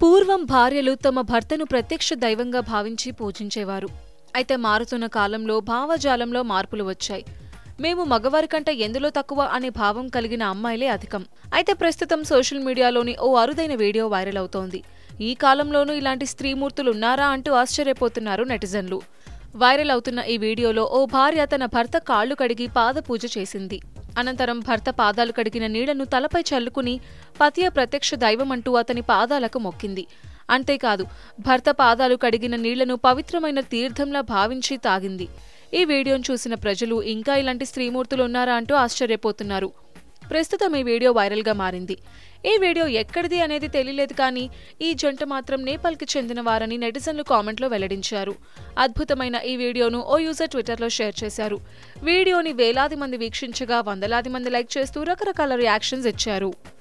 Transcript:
పూర్వం భార్యలు తమ భర్తను ప్రత్యక్ష దైవంగా భావించి పూజించేవారు అయితే మారుతున్న కాలంలో భావజాలంలో మార్పులు వచ్చాయి మేము మగవారి కంటే ఎందులో తక్కువ అనే భావం కలిగిన అమ్మాయిలే అధికం అయితే ప్రస్తుతం సోషల్ మీడియాలోని ఓ అరుదైన వీడియో వైరల్ అవుతోంది ఈ కాలంలోనూ ఇలాంటి స్త్రీమూర్తులు ఉన్నారా అంటూ ఆశ్చర్యపోతున్నారు నెటిజన్లు వైరల్ అవుతున్న ఈ వీడియోలో ఓ భార్య తన భర్త కాళ్లు కడిగి పాద పూజ చేసింది అనంతరం భర్త పాదాలు కడిగిన నీళ్లను తలపై చల్లుకుని పతియ ప్రత్యక్ష దైవమంటూ అతని పాదాలకు మొక్కింది అంతేకాదు భర్త పాదాలు కడిగిన నీళ్లను పవిత్రమైన తీర్థంలా భావించి తాగింది ఈ వీడియోను చూసిన ప్రజలు ఇంకా ఇలాంటి స్త్రీమూర్తులు ఉన్నారా అంటూ ఆశ్చర్యపోతున్నారు ప్రస్తుతం ఈ వీడియో వైరల్గా మారింది ఈ వీడియో ఎక్కడిది అనేది తెలియలేదు కానీ ఈ జంట మాత్రం నేపాల్కి చెందిన వారని నెటిజన్లు కామెంట్లో వెల్లడించారు అద్భుతమైన ఈ వీడియోను ఓ యూజర్ ట్విట్టర్లో షేర్ చేశారు వీడియోని వేలాది మంది వీక్షించగా వందలాది మంది లైక్ చేస్తూ రకరకాల రియాక్షన్స్ ఇచ్చారు